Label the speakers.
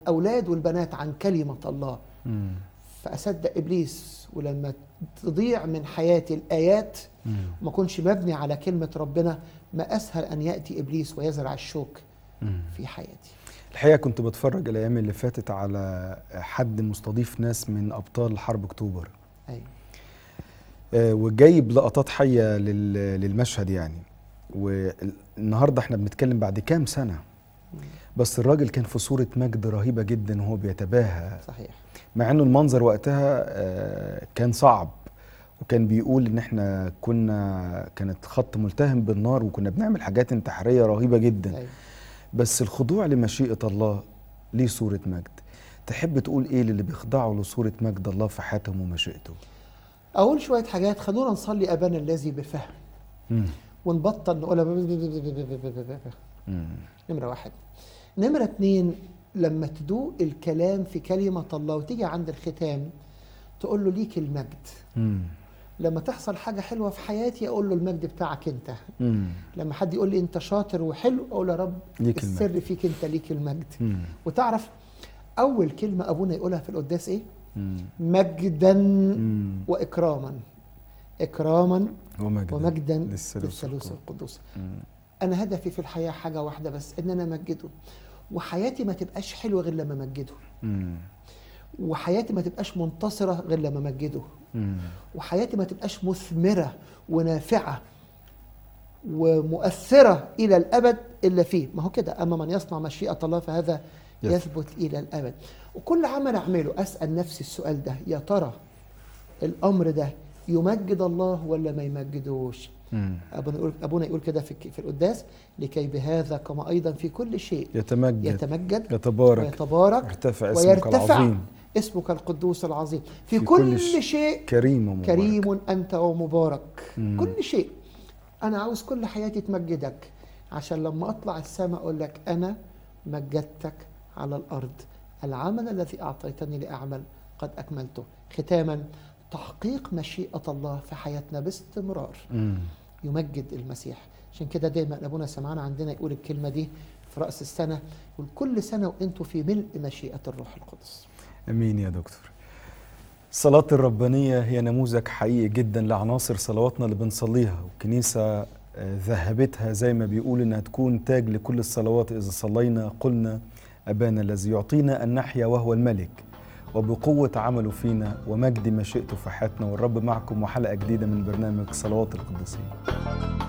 Speaker 1: الأولاد والبنات عن كلمة الله
Speaker 2: مم.
Speaker 1: فأصدق إبليس ولما تضيع من حياتي الآيات
Speaker 2: مم.
Speaker 1: وما أكونش مبني على كلمة ربنا ما أسهل أن يأتي إبليس ويزرع الشوك
Speaker 2: مم.
Speaker 1: في حياتي
Speaker 2: الحقيقه كنت بتفرج الايام اللي فاتت على حد مستضيف ناس من ابطال حرب اكتوبر
Speaker 1: أيوة.
Speaker 2: آه، وجايب لقطات حيه لل- للمشهد يعني والنهارده احنا بنتكلم بعد كام سنه بس الراجل كان في صوره مجد رهيبه جدا وهو بيتباهى
Speaker 1: صحيح
Speaker 2: مع انه المنظر وقتها آه، كان صعب وكان بيقول ان احنا كنا كانت خط ملتهم بالنار وكنا بنعمل حاجات انتحاريه رهيبه جدا
Speaker 1: أيوة.
Speaker 2: بس الخضوع لمشيئه الله ليه صوره مجد تحب تقول ايه للي بيخضعوا لصوره مجد الله في حياتهم ومشيئته
Speaker 1: أقول شوية حاجات خلونا نصلي أبانا الذي بفهم
Speaker 2: مم.
Speaker 1: ونبطل نقولها
Speaker 2: مم.
Speaker 1: نمرة واحد نمرة اتنين لما تدوق الكلام في كلمة الله وتيجي عند الختام تقول له ليك المجد
Speaker 2: مم.
Speaker 1: لما تحصل حاجة حلوة في حياتي أقول له المجد بتاعك أنت
Speaker 2: مم.
Speaker 1: لما حد يقول لي أنت شاطر وحلو أقول له يا رب
Speaker 2: ليك
Speaker 1: السر
Speaker 2: المجد.
Speaker 1: فيك أنت ليك المجد
Speaker 2: مم.
Speaker 1: وتعرف أول كلمة أبونا يقولها في القداس إيه؟
Speaker 2: مم.
Speaker 1: مجدا
Speaker 2: مم.
Speaker 1: وإكراما إكراما
Speaker 2: ومجدا
Speaker 1: ومجدا
Speaker 2: للثالوث
Speaker 1: للثالوث
Speaker 2: القدوس.
Speaker 1: القدوس
Speaker 2: مم.
Speaker 1: انا هدفي في الحياه حاجه واحده بس ان انا امجده وحياتي ما تبقاش حلوه غير لما امجده
Speaker 2: مم.
Speaker 1: وحياتي ما تبقاش منتصره غير لما امجده
Speaker 2: مم.
Speaker 1: وحياتي ما تبقاش مثمره ونافعه ومؤثره الى الابد الا فيه ما هو كده اما من يصنع مشيئه الله فهذا
Speaker 2: يثبت.
Speaker 1: يثبت الى الابد وكل عمل اعمله اسال نفسي السؤال ده يا ترى الامر ده يمجد الله ولا ما يمجدوش
Speaker 2: مم.
Speaker 1: ابونا يقول ابونا يقول كده في في القداس لكي بهذا كما ايضا في كل شيء
Speaker 2: يتمجد
Speaker 1: يتمجد
Speaker 2: يتبارك
Speaker 1: ويتبارك
Speaker 2: ارتفع اسمك
Speaker 1: ويرتفع
Speaker 2: العظيم
Speaker 1: اسمك القدوس العظيم في,
Speaker 2: في
Speaker 1: كل,
Speaker 2: كل ش-
Speaker 1: شيء
Speaker 2: كريم ومبارك
Speaker 1: كريم انت ومبارك
Speaker 2: مم.
Speaker 1: كل شيء انا عاوز كل حياتي تمجدك عشان لما اطلع السماء اقول لك انا مجدتك على الارض العمل الذي اعطيتني لاعمل قد اكملته ختاما تحقيق مشيئه الله في حياتنا باستمرار
Speaker 2: مم.
Speaker 1: يمجد المسيح عشان كده دايما ابونا سمعنا عندنا يقول الكلمه دي في راس السنه يقول كل سنه وانتم في ملء مشيئه الروح القدس
Speaker 2: امين يا دكتور الصلاة الربانية هي نموذج حقيقي جدا لعناصر صلواتنا اللي بنصليها والكنيسة آه، ذهبتها زي ما بيقول انها تكون تاج لكل الصلوات اذا صلينا قلنا ابانا الذي يعطينا ان نحيا وهو الملك وبقوة عمله فينا ومجد مشيئته في حياتنا والرب معكم وحلقة جديدة من برنامج صلوات القديسين